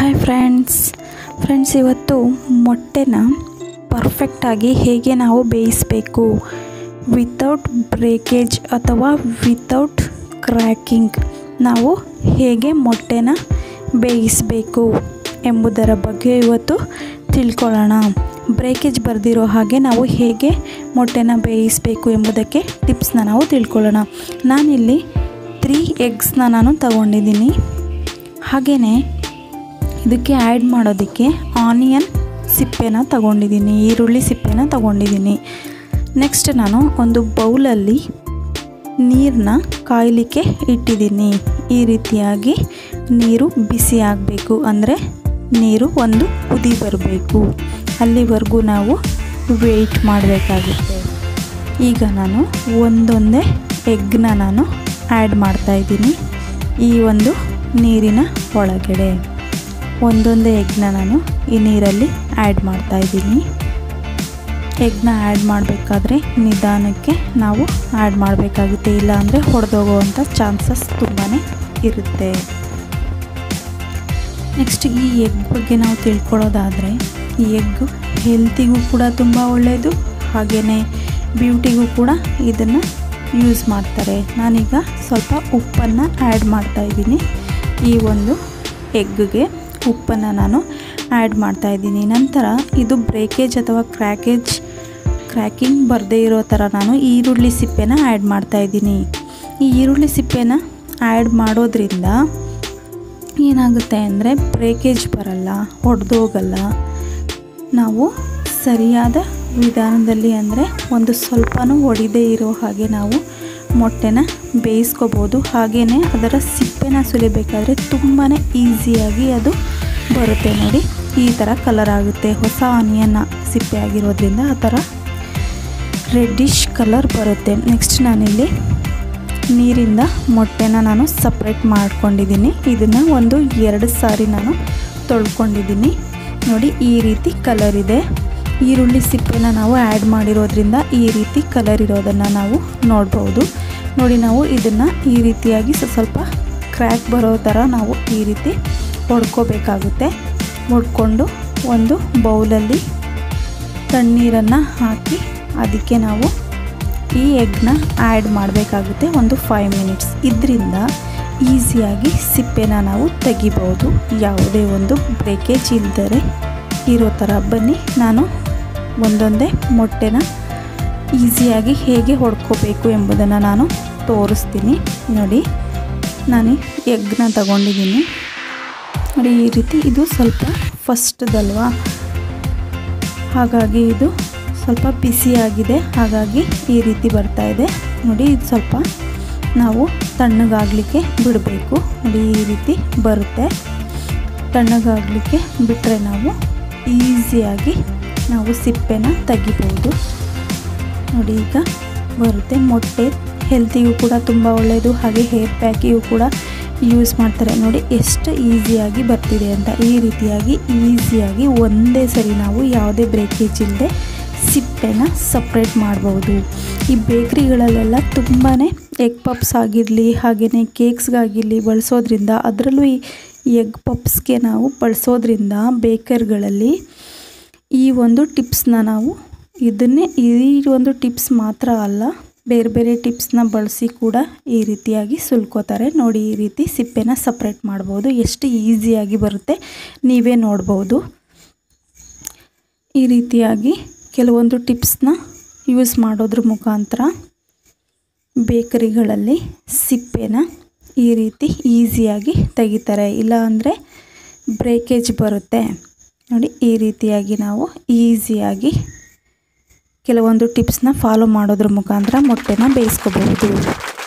hi friends friends ಇವತ್ತು ಮೊಟ್ಟೆನ ಪರ್ಫೆಕ್ಟಾಗಿ ಹೇಗೆ ನಾವು ಬೇಯಿಸಬೇಕು ವಿತೌಟ್ ಬ್ರೇಕೇಜ್ ಅಥವಾ ವಿತೌಟ್ ಕ್ರ್ಯಾಕಿಂಗ್ ನಾವು ಹೇಗೆ ಮೊಟ್ಟೆನ ಬೇಯಿಸಬೇಕು ಎಂಬುದರ ಬಗ್ಗೆ ಇವತ್ತು ತಿಳ್ಕೊಳ್ಳೋಣ ಬ್ರೇಕೇಜ್ ಬರೆದಿರೋ ಹಾಗೆ ನಾವು ಹೇಗೆ ಮೊಟ್ಟೆನ ಬೇಯಿಸಬೇಕು ಎಂಬುದಕ್ಕೆ ಟಿಪ್ಸ್ನ ನಾವು ತಿಳ್ಕೊಳ್ಳೋಣ ನಾನಿಲ್ಲಿ ತ್ರೀ ಎಗ್ಸ್ನ ನಾನು ತಗೊಂಡಿದ್ದೀನಿ ಹಾಗೆಯೇ ಇದಕ್ಕೆ ಆ್ಯಡ್ ಮಾಡೋದಕ್ಕೆ ಆನಿಯನ್ ಸಿಪ್ಪೆನ ತಗೊಂಡಿದ್ದೀನಿ ಈರುಳ್ಳಿ ಸಿಪ್ಪೆನ ತಗೊಂಡಿದ್ದೀನಿ ನೆಕ್ಸ್ಟ್ ನಾನು ಒಂದು ಬೌಲಲ್ಲಿ ನೀರನ್ನ ಕಾಯಲಿಕ್ಕೆ ಇಟ್ಟಿದ್ದೀನಿ ಈ ರೀತಿಯಾಗಿ ನೀರು ಬಿಸಿ ಆಗಬೇಕು ಅಂದರೆ ನೀರು ಒಂದು ಕುದಿ ಬರಬೇಕು ಅಲ್ಲಿವರೆಗೂ ನಾವು ವೆಯ್ಟ್ ಮಾಡಬೇಕಾಗುತ್ತೆ ಈಗ ನಾನು ಒಂದೊಂದೇ ಎಗ್ನ ನಾನು ಆ್ಯಡ್ ಮಾಡ್ತಾಯಿದ್ದೀನಿ ಈ ಒಂದು ನೀರಿನ ಒಳಗಡೆ ಒಂದೊಂದೇ ಎಗ್ನ ನಾನು ಈ ನೀರಲ್ಲಿ ಆ್ಯಡ್ ಮಾಡ್ತಾಯಿದ್ದೀನಿ ಎಗ್ನ ಆ್ಯಡ್ ಮಾಡಬೇಕಾದ್ರೆ ನಿಧಾನಕ್ಕೆ ನಾವು ಆ್ಯಡ್ ಮಾಡಬೇಕಾಗುತ್ತೆ ಇಲ್ಲ ಅಂದರೆ ಹೊಡೆದೋಗೋವಂಥ ಚಾನ್ಸಸ್ ತುಂಬಾ ಇರುತ್ತೆ ನೆಕ್ಸ್ಟ್ ಈ ಎಗ್ ಬಗ್ಗೆ ನಾವು ತಿಳ್ಕೊಳ್ಳೋದಾದರೆ ಈ ಎಗ್ ಹೆಲ್ತಿಗೂ ಕೂಡ ತುಂಬ ಒಳ್ಳೆಯದು ಹಾಗೆಯೇ ಬ್ಯೂಟಿಗೂ ಕೂಡ ಇದನ್ನು ಯೂಸ್ ಮಾಡ್ತಾರೆ ನಾನೀಗ ಸ್ವಲ್ಪ ಉಪ್ಪನ್ನು ಆ್ಯಡ್ ಮಾಡ್ತಾಯಿದ್ದೀನಿ ಈ ಒಂದು ಎಗ್ಗೆ ಉಪ್ಪನ್ನು ನಾನು ಆ್ಯಡ್ ಮಾಡ್ತಾಯಿದ್ದೀನಿ ನಂತರ ಇದು ಬ್ರೇಕೇಜ್ ಅಥವಾ ಕ್ರ್ಯಾಕೇಜ್ ಕ್ರ್ಯಾಕಿಂಗ್ ಬರದೇ ಇರೋ ಥರ ನಾನು ಈರುಳ್ಳಿ ಸಿಪ್ಪೆನ ಆ್ಯಡ್ ಮಾಡ್ತಾಯಿದ್ದೀನಿ ಈ ಈರುಳ್ಳಿ ಸಿಪ್ಪೆನ ಆ್ಯಡ್ ಮಾಡೋದ್ರಿಂದ ಏನಾಗುತ್ತೆ ಅಂದರೆ ಬ್ರೇಕೇಜ್ ಬರಲ್ಲ ಒಡೆದೋಗಲ್ಲ ನಾವು ಸರಿಯಾದ ವಿಧಾನದಲ್ಲಿ ಅಂದರೆ ಒಂದು ಸ್ವಲ್ಪನೂ ಒಡಿದೇ ಇರೋ ಹಾಗೆ ನಾವು ಮೊಟ್ಟೆನ ಬೇಯಿಸ್ಕೋಬೋದು ಹಾಗೆಯೇ ಅದರ ಸಿಪ್ಪೆನ ಸುಲಿಬೇಕಾದ್ರೆ ತುಂಬಾ ಈಸಿಯಾಗಿ ಅದು ಬರುತ್ತೆ ನೋಡಿ ಈ ಥರ ಕಲರ್ ಆಗುತ್ತೆ ಹೊಸ ಆನಿಯನ್ ಸಿಪ್ಪೆ ಆಗಿರೋದ್ರಿಂದ ಆ ಥರ ರೆಡ್ಡಿಶ್ ಕಲರ್ ಬರುತ್ತೆ ನೆಕ್ಸ್ಟ್ ನಾನಿಲ್ಲಿ ನೀರಿಂದ ಮೊಟ್ಟೆನ ನಾನು ಸಪ್ರೇಟ್ ಮಾಡ್ಕೊಂಡಿದ್ದೀನಿ ಇದನ್ನು ಒಂದು ಎರಡು ಸಾರಿ ನಾನು ತೊಳ್ಕೊಂಡಿದ್ದೀನಿ ನೋಡಿ ಈ ರೀತಿ ಕಲರ್ ಇದೆ ಈರುಳ್ಳಿ ಸಿಪ್ಪೆನ ನಾವು ಆ್ಯಡ್ ಮಾಡಿರೋದ್ರಿಂದ ಈ ರೀತಿ ಕಲರ್ ಇರೋದನ್ನು ನಾವು ನೋಡ್ಬೋದು ನೋಡಿ ನಾವು ಇದನ್ನು ಈ ರೀತಿಯಾಗಿ ಸ್ವಲ್ಪ ಕ್ರ್ಯಾಕ್ ಬರೋ ಥರ ನಾವು ಈ ರೀತಿ ಹೊಡ್ಕೋಬೇಕಾಗುತ್ತೆ ಹೊಡ್ಕೊಂಡು ಒಂದು ಬೌಲಲ್ಲಿ ತಣ್ಣೀರನ್ನು ಹಾಕಿ ಅದಕ್ಕೆ ನಾವು ಈ ಎಗ್ನ ಆ್ಯಡ್ ಮಾಡಬೇಕಾಗುತ್ತೆ ಒಂದು ಫೈವ್ ಮಿನಿಟ್ಸ್ ಇದರಿಂದ ಈಸಿಯಾಗಿ ಸಿಪ್ಪೆನ ನಾವು ತೆಗಿಬೋದು ಯಾವುದೇ ಒಂದು ಬ್ರೇಕೇಜ್ ಇಲ್ಲದರೆ ಇರೋ ಥರ ಬನ್ನಿ ನಾನು ಒಂದೊಂದೇ ಮೊಟ್ಟೆನ ಈಸಿಯಾಗಿ ಹೇಗೆ ಹೊಡ್ಕೋಬೇಕು ಎಂಬುದನ್ನು ನಾನು ತೋರಿಸ್ತೀನಿ ನೋಡಿ ನಾನು ಎಗ್ನ ತಗೊಂಡಿದ್ದೀನಿ ನೋಡಿ ಈ ರೀತಿ ಇದು ಸ್ವಲ್ಪ ಫಸ್ಟ್ದಲ್ವಾ ಹಾಗಾಗಿ ಇದು ಸ್ವಲ್ಪ ಬಿಸಿಯಾಗಿದೆ ಹಾಗಾಗಿ ಈ ರೀತಿ ಬರ್ತಾ ಇದೆ ನೋಡಿ ಇದು ಸ್ವಲ್ಪ ನಾವು ತಣ್ಣಗಾಗಲಿಕ್ಕೆ ಬಿಡಬೇಕು ನೋಡಿ ಈ ರೀತಿ ಬರುತ್ತೆ ತಣ್ಣಗಾಗಲಿಕ್ಕೆ ಬಿಟ್ಟರೆ ನಾವು ಈಸಿಯಾಗಿ ನಾವು ಸಿಪ್ಪೆನ ತೆಗಿಬೋದು ನೋಡಿ ಈಗ ಬರುತ್ತೆ ಮೊಟ್ಟೆ ಹೆಲ್ತಿಗೂ ಕೂಡ ತುಂಬ ಒಳ್ಳೆಯದು ಹಾಗೆ ಹೇರ್ ಪ್ಯಾಕಿಗೂ ಕೂಡ ಯೂಸ್ ಮಾಡ್ತಾರೆ ನೋಡಿ ಎಷ್ಟು ಈಸಿಯಾಗಿ ಬರ್ತಿದೆ ಅಂತ ಈ ರೀತಿಯಾಗಿ ಈಸಿಯಾಗಿ ಒಂದೇ ಸರಿ ನಾವು ಯಾವುದೇ ಬ್ರೇಕೇಜ್ ಇಲ್ಲದೆ ಸಿಪ್ಪೆನ ಸಪ್ರೇಟ್ ಮಾಡ್ಬೋದು ಈ ಬೇಕ್ರಿಗಳಲ್ಲೆಲ್ಲ ತುಂಬಾ ಎಗ್ ಪಪ್ಸ್ ಆಗಿರಲಿ ಹಾಗೆಯೇ ಕೇಕ್ಸ್ಗಾಗಿರಲಿ ಬಳಸೋದ್ರಿಂದ ಅದರಲ್ಲೂ ಈ ಎಗ್ ಪಪ್ಸ್ಗೆ ನಾವು ಬಳಸೋದ್ರಿಂದ ಬೇಕರ್ಗಳಲ್ಲಿ ಈ ಒಂದು ಟಿಪ್ಸ್ನ ನಾವು ಇದನ್ನೇ ಈ ಒಂದು ಟಿಪ್ಸ್ ಮಾತ್ರ ಅಲ್ಲ ಬೇರೆ ಬೇರೆ ಟಿಪ್ಸ್ನ ಬಳಸಿ ಕೂಡ ಈ ರೀತಿಯಾಗಿ ಸುಲ್ಕೋತಾರೆ ನೋಡಿ ಈ ರೀತಿ ಸಿಪ್ಪೆನ ಸಪ್ರೇಟ್ ಮಾಡ್ಬೋದು ಎಷ್ಟು ಈಸಿಯಾಗಿ ಬರುತ್ತೆ ನೀವೇ ನೋಡ್ಬೋದು ಈ ರೀತಿಯಾಗಿ ಕೆಲವೊಂದು ಟಿಪ್ಸ್ನ ಯೂಸ್ ಮಾಡೋದ್ರ ಮುಖಾಂತರ ಬೇಕರಿಗಳಲ್ಲಿ ಸಿಪ್ಪೆನ ಈ ರೀತಿ ಈಸಿಯಾಗಿ ತೆಗಿತಾರೆ ಇಲ್ಲ ಅಂದರೆ ಬ್ರೇಕೇಜ್ ಬರುತ್ತೆ ನೋಡಿ ಈ ರೀತಿಯಾಗಿ ನಾವು ಈಸಿಯಾಗಿ ಕೆಲವೊಂದು ಟಿಪ್ಸ್ನ ಫಾಲೋ ಮಾಡೋದ್ರ ಮುಖಾಂತರ ಮೊಟ್ಟೆನ ಬೇಯಿಸ್ಕೋಬಹುದು